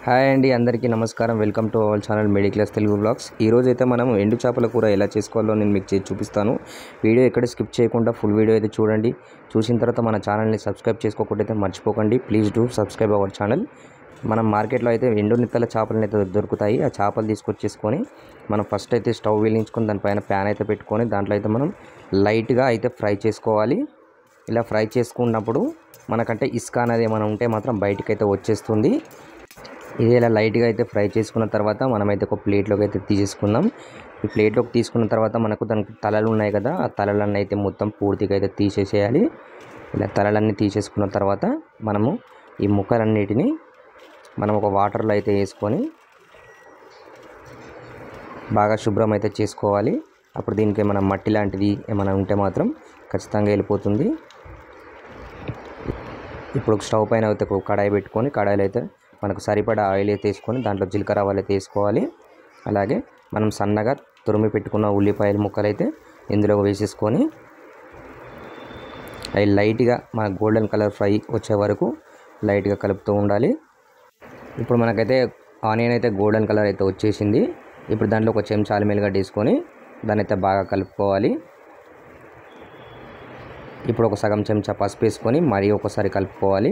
hi అండి అందరికీ నమస్కారం welcome to our channel middle class Telugu blogs ఈరోజు అయితే మనం ఎండు చేపల కూర ఎలా చేసుకోవాలో నేను మీకు చేసి చూపిస్తాను వీడియో ఎక్కడ స్కిప్ చేయకుండా ఫుల్ వీడియో అయితే చూడండి చూసిన తర్వాత మన ఛానల్ని సబ్స్క్రైబ్ చేసుకోకుండా అయితే మర్చిపోకండి please do subscribe our channel మనం మార్కెట్లో అయితే ఎండు నిత్తల చేపలు అయితే దొరుకుతాయి ఆ చేపలు తీసుకొచ్చేసుకొని మనం ఫస్ట్ అయితే స్టవ్ వెలిగించుకొని దానిపైన ప్యాన్ అయితే పెట్టుకొని దాంట్లో అయితే మనం లైట్గా అయితే ఫ్రై చేసుకోవాలి ఇలా ఫ్రై చేసుకున్నప్పుడు మనకంటే ఇసుక అనేది ఏమైనా ఉంటే మాత్రం బయటికి అయితే వచ్చేస్తుంది ఇది ఇలా లైట్గా అయితే ఫ్రై చేసుకున్న తర్వాత మనమైతే ఒక ప్లేట్లోకి అయితే తీసేసుకుందాం ఈ ప్లేట్లోకి తీసుకున్న తర్వాత మనకు దానికి తలలు ఉన్నాయి కదా ఆ తలలన్నీ అయితే మొత్తం పూర్తిగా అయితే తీసేసేయాలి ఇలా తలలన్నీ తీసేసుకున్న తర్వాత మనము ఈ ముక్కలన్నిటిని మనం ఒక వాటర్లో అయితే వేసుకొని బాగా శుభ్రం అయితే చేసుకోవాలి అప్పుడు దీనికి ఏమైనా మట్టి లాంటిది ఏమైనా ఉంటే మాత్రం ఖచ్చితంగా వెళ్ళిపోతుంది ఇప్పుడు ఒక స్టవ్ పైన అయితే ఒక కడాయి పెట్టుకొని కడాయిలో అయితే మనకు సరిపడా ఆయిల్ అయితే వేసుకొని దాంట్లో జీలకర్ర ఆవాలు అయితే వేసుకోవాలి అలాగే మనం సన్నగా తురిమి పెట్టుకున్న ఉల్లిపాయల ముక్కలు అయితే ఇందులో వేసేసుకొని అవి లైట్గా మన గోల్డెన్ కలర్ ఫ్రై వచ్చే వరకు లైట్గా కలుపుతూ ఉండాలి ఇప్పుడు మనకైతే ఆనియన్ అయితే గోల్డెన్ కలర్ అయితే వచ్చేసింది ఇప్పుడు దాంట్లో ఒక చెంచా అల్లిమిల్లిగడ్డ వేసుకొని దాన్ని అయితే బాగా కలుపుకోవాలి ఇప్పుడు ఒక సగం చెంచా పసుపు వేసుకొని మరీ ఒకసారి కలుపుకోవాలి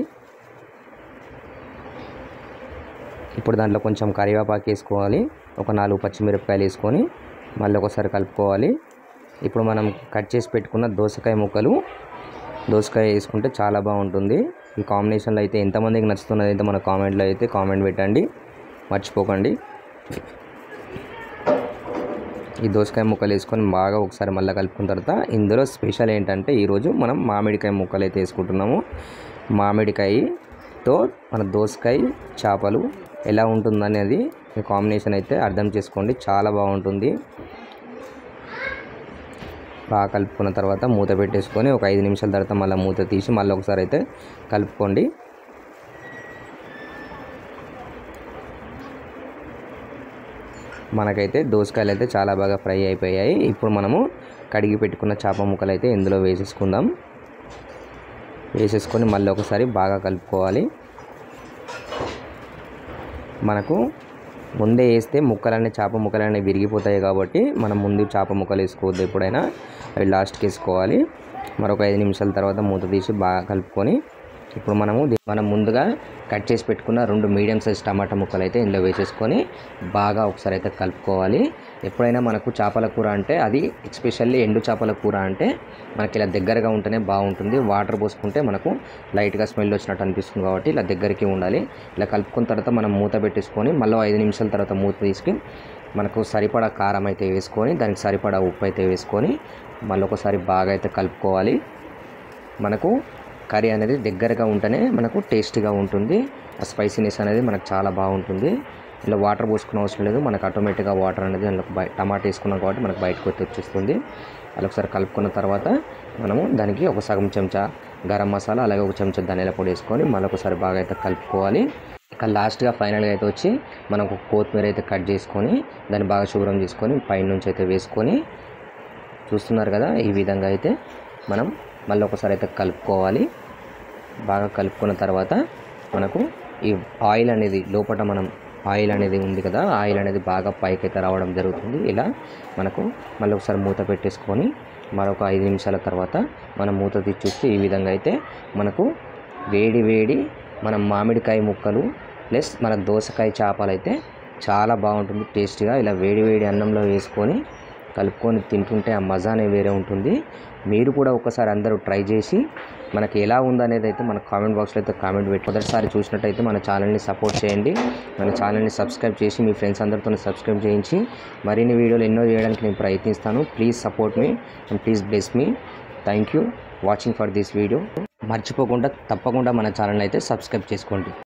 ఇప్పుడు దాంట్లో కొంచెం కరివేపాకు వేసుకోవాలి ఒక నాలుగు పచ్చిమిరపకాయలు వేసుకొని మళ్ళీ ఒకసారి కలుపుకోవాలి ఇప్పుడు మనం కట్ చేసి పెట్టుకున్న దోసకాయ ముక్కలు దోసకాయ వేసుకుంటే చాలా బాగుంటుంది ఈ కాంబినేషన్లో అయితే ఎంతమందికి నచ్చుతున్నది అయితే మన కామెంట్లో అయితే కామెంట్ పెట్టండి మర్చిపోకండి ఈ దోసకాయ ముక్కలు వేసుకొని బాగా ఒకసారి మళ్ళీ కలుపుకున్న తర్వాత ఇందులో స్పెషల్ ఏంటంటే ఈరోజు మనం మామిడికాయ ముక్కలు అయితే వేసుకుంటున్నాము మామిడికాయతో మన దోసకాయ చేపలు ఎలా ఉంటుందనేది ఈ కాంబినేషన్ అయితే అర్థం చేసుకోండి చాలా బాగుంటుంది బాగా కలుపుకున్న తర్వాత మూత పెట్టేసుకొని ఒక ఐదు నిమిషాల తర్వాత మళ్ళీ మూత తీసి మళ్ళీ ఒకసారి అయితే కలుపుకోండి మనకైతే దోసకాయలు అయితే చాలా బాగా ఫ్రై అయిపోయాయి ఇప్పుడు మనము కడిగి పెట్టుకున్న చేప ముక్కలు అయితే ఇందులో వేసేసుకుందాం వేసేసుకొని మళ్ళీ ఒకసారి బాగా కలుపుకోవాలి మనకు ముందే వేస్తే ముక్కలన్నీ చేప ముక్కలన్నీ విరిగిపోతాయి కాబట్టి మనం ముందు చేప ముక్కలు వేసుకోవద్దు ఎప్పుడైనా అవి లాస్ట్కి వేసుకోవాలి మరొక ఐదు నిమిషాల తర్వాత మూత తీసి బాగా కలుపుకొని ఇప్పుడు మనము దీ- మనం ముందుగా కట్ చేసి పెట్టుకున్న రెండు మీడియం సైజ్ టమాటా ముక్కలు అయితే ఇందులో వేసేసుకొని బాగా ఒకసారి అయితే కలుపుకోవాలి ఎప్పుడైనా మనకు చేపల కూర అంటే అది ఎస్పెషల్లీ ఎండు చేపల కూర అంటే మనకి ఇలా దగ్గరగా ఉంటేనే బాగుంటుంది వాటర్ పోసుకుంటే మనకు లైట్గా స్మెల్ వచ్చినట్టు అనిపిస్తుంది కాబట్టి ఇలా దగ్గరికి ఉండాలి ఇలా కలుపుకున్న తర్వాత మనం మూత పెట్టేసుకొని మళ్ళీ ఐదు నిమిషాల తర్వాత మూత తీసుకుని మనకు సరిపడా కారం అయితే వేసుకొని దానికి సరిపడా ఉప్పు అయితే వేసుకొని మళ్ళీ ఒకసారి బాగా అయితే కలుపుకోవాలి మనకు కర్రీ అనేది దగ్గరగా ఉంటేనే మనకు టేస్టీగా ఉంటుంది ఆ స్పైసీనెస్ అనేది మనకు చాలా బాగుంటుంది ఇలా వాటర్ పోసుకునే అవసరం లేదు మనకు ఆటోమేటిక్గా వాటర్ అనేది అందులో బయ టమాటా వేసుకున్నాం కాబట్టి మనకు బయటకు వచ్చి వచ్చేస్తుంది అలా ఒకసారి కలుపుకున్న తర్వాత మనము దానికి ఒక సగం చెంచా గరం మసాలా అలాగే ఒక చెంచా ధనియాల పొడి వేసుకొని మళ్ళీ ఒకసారి బాగా అయితే కలుపుకోవాలి ఇక లాస్ట్గా ఫైనల్గా అయితే వచ్చి మనకు కొత్తిమీర అయితే కట్ చేసుకొని దాన్ని బాగా శుభ్రం చేసుకొని పైనుంచి అయితే వేసుకొని చూస్తున్నారు కదా ఈ విధంగా అయితే మనం మళ్ళీ ఒకసారి అయితే కలుపుకోవాలి బాగా కలుపుకున్న తర్వాత మనకు ఈ ఆయిల్ అనేది లోపల మనం ఆయిల్ అనేది ఉంది కదా ఆయిల్ అనేది బాగా పైకి అయితే రావడం జరుగుతుంది ఇలా మనకు మళ్ళీ ఒకసారి మూత పెట్టేసుకొని మరొక ఐదు నిమిషాల తర్వాత మనం మూత తీసి చూస్తే ఈ విధంగా అయితే మనకు వేడి వేడి మన మామిడికాయ ముక్కలు ప్లస్ మన దోసకాయ చేపలు అయితే చాలా బాగుంటుంది టేస్టీగా ఇలా వేడి వేడి అన్నంలో వేసుకొని కలుపుకొని తింటుంటే ఆ మజానే వేరే ఉంటుంది మీరు కూడా ఒకసారి అందరూ ట్రై చేసి మనకి ఎలా ఉందనేది అయితే మన కామెంట్ బాక్స్లో అయితే కామెంట్ పెట్టి మొదటిసారి చూసినట్టయితే మన ఛానల్ని సపోర్ట్ చేయండి మన ఛానల్ని సబ్స్క్రైబ్ చేసి మీ ఫ్రెండ్స్ అందరితో సబ్స్క్రైబ్ చేయించి మరిన్ని వీడియోలు ఎన్నో చేయడానికి నేను ప్రయత్నిస్తాను please support me and please bless me thank you watching for this video మర్చిపోకుండా తప్పకుండా మన ఛానల్ అయితే సబ్స్క్రైబ్ చేసుకోండి